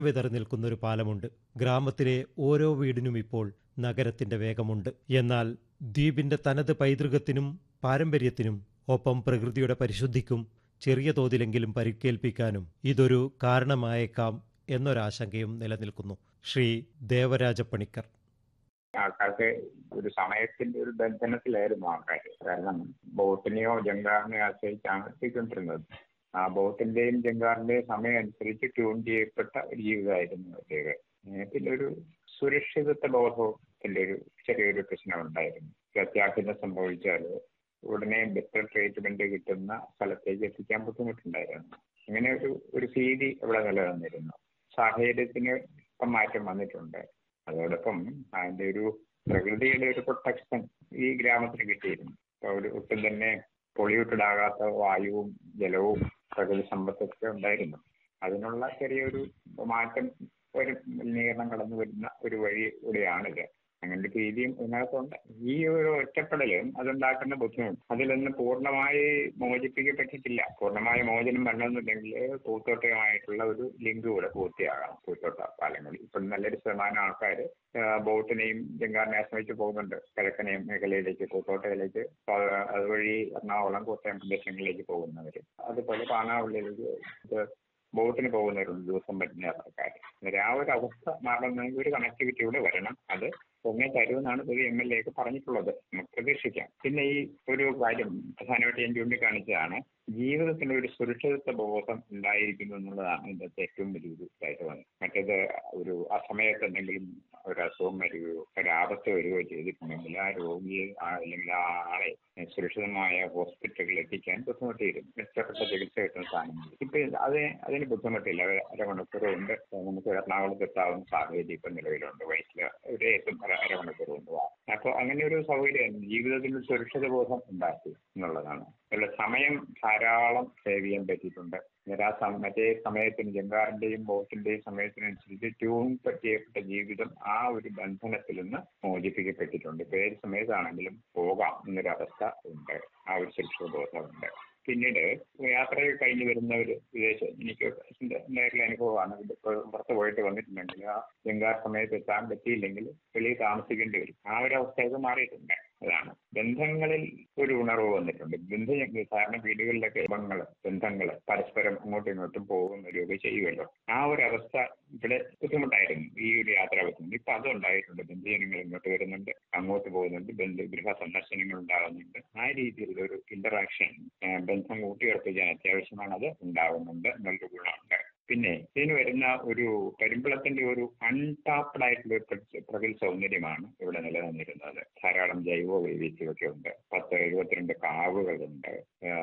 വിതറി നിൽക്കുന്ന ഒരു പാലമുണ്ട് ഗ്രാമത്തിലെ ഓരോ വീടിനും ഇപ്പോൾ നഗരത്തിന്റെ വേഗമുണ്ട് എന്നാൽ ദ്വീപിന്റെ തനത് പൈതൃകത്തിനും പാരമ്പര്യത്തിനും ഒപ്പം പ്രകൃതിയുടെ പരിശുദ്ധിക്കും ചെറിയ തോതിലെങ്കിലും പരിക്കേൽപ്പിക്കാനും ഇതൊരു കാരണമായേക്കാം എന്നൊരാശങ്കയും നിലനിൽക്കുന്നു ശ്രീ ദേവരാജ പണിക്കർ ആൾക്കാർക്ക് ഒരു സമയത്തിന്റെ ഒരു ബന്ധനത്തിലായിരുന്നു ആൾക്കാർ കാരണം ബോട്ടിനെയോ ജങ്കാറിനെയോ ആശ്രയിച്ചാണ് എത്തിക്കൊണ്ടിരുന്നത് ആ ബോട്ടിന്റെയും ജങ്കാറിന്റെയും സമയം അനുസരിച്ച് ട്യൂൺ ചെയ്യപ്പെട്ട ഒരു ജീവിതമായിരുന്നു അവരുടേത് ഏഹ് പിന്നെ ഒരു സുരക്ഷിതത്വ ബോധത്തിന്റെ ഒരു ചെറിയൊരു പ്രശ്നം ഉണ്ടായിരുന്നു ഒരു അത്യാഹിതം സംഭവിച്ചാൽ ഉടനെ ബെറ്റർ ട്രീറ്റ്മെന്റ് കിട്ടുന്ന സ്ഥലത്തേക്ക് എത്തിക്കാൻ ബുദ്ധിമുട്ടുണ്ടായിരുന്നു അങ്ങനെ ഒരു ഒരു ഭീതി അവിടെ നിലനിന്നിരുന്നു സാഹചര്യത്തിന് ഇപ്പം മാറ്റം വന്നിട്ടുണ്ട് അതോടൊപ്പം അതിന്റെ ഒരു പ്രകൃതിയുടെ ഒരു പ്രൊട്ടക്ഷൻ ഈ ഗ്രാമത്തിന് കിട്ടിയിരുന്നു അപ്പൊ ഒരു ഒട്ടും തന്നെ പൊള്യൂട്ടഡ് ആകാത്ത വായുവും ജലവും പ്രകൃതി സമ്പത്തൊക്കെ ഉണ്ടായിരുന്നു അതിനുള്ള ചെറിയൊരു മാറ്റം ഒരു മലിനീകരണം കടന്നു വരുന്ന ഒരു വഴി കൂടിയാണിത് അങ്ങനെ ഒരു രീതിയും ഇതിനകത്തുണ്ട് ഈ ഒരു ഒറ്റപ്പെടലും അതുണ്ടാക്കുന്ന ബുദ്ധിമുട്ട് അതിലൊന്നും പൂർണ്ണമായി മോചിപ്പിക്കപ്പെട്ടിട്ടില്ല പൂർണ്ണമായ മോചനം വരണമെന്നുണ്ടെങ്കിൽ പൂത്തോട്ടയുമായിട്ടുള്ള ഒരു ലിങ്ക് കൂടെ പൂർത്തിയാകണം പൂത്തോട്ട പാലങ്ങളിൽ ഇപ്പം നല്ലൊരു ശതമാനം ആൾക്കാർ ബോട്ടിനെയും ജങ്കാറിനെ ആശ്രയിച്ച് പോകുന്നുണ്ട് കിഴക്കനെയും മേഖലയിലേക്ക് പൂത്തോട്ടയിലേക്ക് അപ്പൊ അത് അതുവഴി എറണാകുളം കോട്ടയം പ്രദേശങ്ങളിലേക്ക് പോകുന്നവർ അതുപോലെ പാനാവള്ളിയിലേക്ക് ഇത് ബോട്ടിന് പോകുന്നവരുണ്ട് ദിവസം പറ്റുന്ന യാത്രക്കാർ അന്നേരം ആ ഒരു അവസ്ഥ മാറണമെങ്കിൽ ഒരു കണക്ടിവിറ്റി കൂടെ വരണം അത് പൊങ്ങെ തരുമെന്നാണ് ഒരു എം എൽ എ ഒക്കെ പറഞ്ഞിട്ടുള്ളത് നമുക്ക് പ്രതീക്ഷിക്കാം പിന്നെ ഈ ഒരു കാര്യം പ്രധാനമായിട്ട് ഞാൻ ചൂണ്ടിക്കാണിച്ചതാണ് ജീവിതത്തിന് ഒരു സുരക്ഷിതത്വ ബോധം ഉണ്ടായിരിക്കുന്നു എന്നുള്ളതാണ് ഇതിന്റെ ഏറ്റവും വലിയൊരു കാര്യം മറ്റേത് ഒരു ആ സമയത്ത് എന്തെങ്കിലും ഒരു അസുഖം വരികയോ ഒരു ആപത്ത് വരികയോ ചെയ്തിട്ടുണ്ടെങ്കിൽ ആ രോഗിയെ ആ അല്ലെങ്കിൽ ആ ആളെ സുരക്ഷിതമായ ഹോസ്പിറ്റലുകളിൽ എത്തിക്കാൻ ബുദ്ധിമുട്ട് വരും മെച്ചപ്പെട്ട ചികിത്സ കിട്ടുന്ന സാധനങ്ങൾ ഇപ്പൊ അത് അതിന് ബുദ്ധിമുട്ടില്ല ഒരു അരമണിക്കൂറുണ്ട് നമുക്ക് എറണാകുളത്ത് എത്താവുന്ന സാഹചര്യം ഇപ്പൊ നിലവിലുണ്ട് വയസ്സിൽ ഒരു ഏറ്റും അരമണിക്കൂറുണ്ട് അപ്പോൾ അങ്ങനെ ഒരു സൗകര്യം ജീവിതത്തിൽ ഒരു സുരക്ഷിത ബോധം ഉണ്ടാക്കി എന്നുള്ളതാണ് അല്ല സമയം ധാരാളം സേവ് ചെയ്യാൻ പറ്റിയിട്ടുണ്ട് അന്നേരം ആ സം- മറ്റേ സമയത്തിന് ജങ്കാറിന്റെയും ബോട്ടിന്റെയും സമയത്തിനനുസരിച്ച് ട്യൂൺ ചെയ്യപ്പെട്ട ജീവിതം ആ ഒരു ബന്ധനത്തിൽ നിന്ന് മോചിപ്പിക്കപ്പെട്ടിട്ടുണ്ട് ഇപ്പൊ ഏത് സമയത്താണെങ്കിലും പോകാം എന്നൊരവസ്ഥ ഉണ്ട് ആ ഒരു സുരക്ഷിത ബോധമുണ്ട് പിന്നീട് യാത്ര കഴിഞ്ഞ് വരുന്നവർ വിദേശ എനിക്ക് ഉണ്ടായിട്ടുള്ള അനുഭവമാണ് ഇപ്പോൾ പുറത്ത് പോയിട്ട് വന്നിട്ടുണ്ടെങ്കിൽ ആ ജങ്കാർ സമയത്ത് എത്താൻ പറ്റിയില്ലെങ്കിൽ വെളിയിൽ താമസിക്കേണ്ടി വരും ആ ഒരു അവസ്ഥയൊക്കെ മാറിയിട്ടുണ്ട് അതാണ് ബന്ധങ്ങളിൽ ഒരു ഉണർവ് വന്നിട്ടുണ്ട് ബന്ധ സാധാരണ വീടുകളിലൊക്കെ ബന്ധങ്ങൾ ബന്ധങ്ങൾ പരസ്പരം അങ്ങോട്ടും ഇങ്ങോട്ടും പോകുന്ന വരികയൊക്കെ ചെയ്യുമല്ലോ ആ ഒരു അവസ്ഥ ഇവിടെ ബുദ്ധിമുട്ടായിരുന്നു ഈ ഒരു യാത്ര ബുദ്ധിമുട്ട് ഇപ്പൊ അത് ഉണ്ടായിട്ടുണ്ട് ബന്ധുജനങ്ങൾ ഇങ്ങോട്ട് വരുന്നുണ്ട് അങ്ങോട്ട് പോകുന്നുണ്ട് ബന്ധു ഗൃഹ സന്ദർശനങ്ങൾ ഉണ്ടാകുന്നുണ്ട് ആ രീതിയിലുള്ള ഒരു ഇന്ററാക്ഷൻ ബന്ധം കൂട്ടിയുറപ്പിക്കാൻ അത്യാവശ്യമാണ് അത് ഉണ്ടാകുന്നുണ്ട് എന്നൊരു ഗുണമുണ്ട് പിന്നെ ഇതിന് വരുന്ന ഒരു കരിമ്പളത്തിന്റെ ഒരു അൺടാപ്ഡ് ആയിട്ടുള്ള ഒരു പ്രകൃ- പ്രകൃതി സൗന്ദര്യമാണ് ഇവിടെ നിലനിന്നിരുന്നത് ധാരാളം ജൈവ വൈവിധ്യമൊക്കെ ഉണ്ട് പത്ത് എഴുപത്തിരണ്ട് കാവുകളുണ്ട്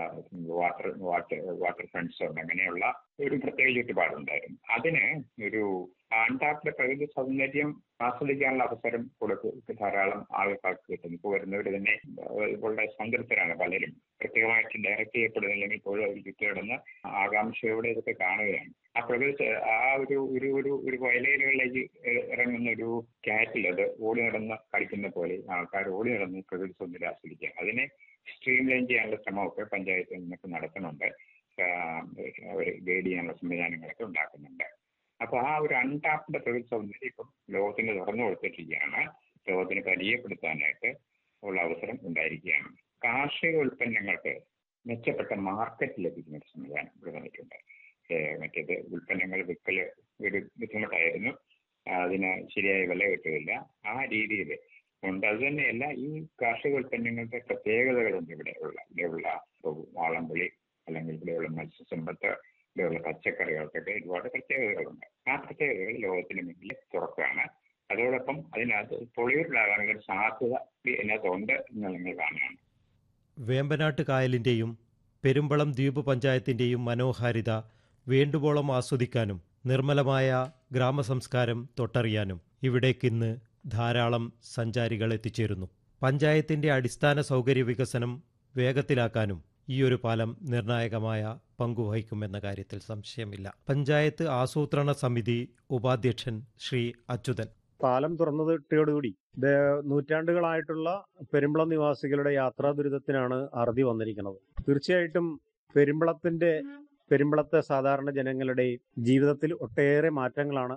വാട്ടർ വാട്ടർ വാട്ടർ ഫ്രണ്ട്സ് ഉണ്ട് അങ്ങനെയുള്ള ഒരു പ്രത്യേക ചുറ്റുപാടുണ്ടായിരുന്നു അതിന് ഒരു അൺടാപ്ഡ് പ്രകൃതി സൗന്ദര്യം ആസ്വദിക്കാനുള്ള അവസരം കൊടുക്കും ധാരാളം ആൾക്കാർക്ക് കിട്ടുന്നു ഇപ്പോൾ വരുന്നവർ തന്നെ ഏഹ് വളരെ സംതൃപ്തരാണ് പലരും പ്രത്യേകമായിട്ട് ഡയറക്റ്റ് ചെയ്യപ്പെടുന്നില്ലെങ്കിൽ പോലും അവർ ചുറ്റുകിടന്ന് ആകാംക്ഷയോടെ ഇതൊക്കെ കാണുകയാണ് ആ പ്രകൃതി ആ ഒരു ഒരു ഒരു ഒരു വയലേലുകളിലേക്ക് ഇറങ്ങുന്ന ഒരു കാറ്റിൽ അത് ഓടി നടന്ന് കളിക്കുന്ന പോലെ ആൾക്കാർ ഓടി നടന്ന് പ്രകൃതി സൗന്ദര്യം ആസ്വദിക്കുക അതിനെ സ്ട്രീം ലൈൻ ചെയ്യാനുള്ള ശ്രമമൊക്കെ പഞ്ചായത്തിൽ നിന്നൊക്കെ നടത്തുന്നുണ്ട് അവർ ഗൈഡ് ചെയ്യാനുള്ള സംവിധാനങ്ങളൊക്കെ ഉണ്ടാക്കുന്നുണ്ട് അപ്പൊ ആ ഒരു അൺടാപ്ഡ് പ്രകൃതി സൗന്ദര്യം ഇപ്പം ലോകത്തിന് തുറന്നു കൊടുത്തിരിക്കുകയാണ് ലോകത്തിന് പരിചയപ്പെടുത്താനായിട്ട് ഉള്ള അവസരം ഉണ്ടായിരിക്കുകയാണ് കാർഷിക ഉൽപ്പന്നങ്ങൾക്ക് മെച്ചപ്പെട്ട മാർക്കറ്റ് ലഭിക്കുന്ന ഒരു സംവിധാനം ഇവിടെ വന്നിട്ടുണ്ട് ഏഹ് മറ്റേത് ഉൽപ്പന്നങ്ങൾ വിൽക്കല് ഒരു ബുദ്ധിമുട്ടായിരുന്നു അതിന് ശരിയായ വില കിട്ടുകയില്ല ആ രീതിയിൽ ഉണ്ട് അത് തന്നെയല്ല ഈ കാർഷിക ഉൽപ്പന്നങ്ങളുടെ പ്രത്യേകതകളുണ്ട് ഇവിടെ ഉള്ള ഇവിടെയുള്ള ഇപ്പോൾ വാളംപുളി അല്ലെങ്കിൽ ഇവിടെയുള്ള മത്സ്യസമ്പത്ത് ഇവിടെയുള്ള പച്ചക്കറികൾക്കൊക്കെ ഒരുപാട് പ്രത്യേകതകളുണ്ട് ആ പ്രത്യേകതകൾ ലോകത്തിന് മുന്നിൽ തുറക്കുകയാണ് അതോടൊപ്പം അതിനകത്ത് പൊളിയൂരിലാകാനുള്ള ഒരു സാധ്യത ഇതിനകത്തുണ്ട് എന്ന് നിങ്ങൾ കാണുകയാണ് വേമ്പനാട്ട് കായലിൻ്റെയും പെരുമ്പളം ദ്വീപ് പഞ്ചായത്തിൻ്റെയും മനോഹാരിത വേണ്ടുവോളം ആസ്വദിക്കാനും നിർമ്മലമായ ഗ്രാമസംസ്കാരം തൊട്ടറിയാനും ഇവിടേക്കിന്ന് ധാരാളം സഞ്ചാരികൾ എത്തിച്ചേരുന്നു പഞ്ചായത്തിൻ്റെ അടിസ്ഥാന സൗകര്യ വികസനം വേഗത്തിലാക്കാനും ഈ ഒരു പാലം നിർണായകമായ പങ്കുവഹിക്കുമെന്ന കാര്യത്തിൽ സംശയമില്ല പഞ്ചായത്ത് ആസൂത്രണ സമിതി ഉപാധ്യക്ഷൻ ശ്രീ അച്യുതൻ പാലം തുറന്നതിട്ടോടുകൂടി ദേ- നൂറ്റാണ്ടുകളായിട്ടുള്ള പെരുമ്പളം നിവാസികളുടെ യാത്രാ ദുരിതത്തിനാണ് അറുതി വന്നിരിക്കുന്നത് തീർച്ചയായിട്ടും പെരുമ്പളത്തിന്റെ പെരുമ്പളത്തെ സാധാരണ ജനങ്ങളുടെയും ജീവിതത്തിൽ ഒട്ടേറെ മാറ്റങ്ങളാണ്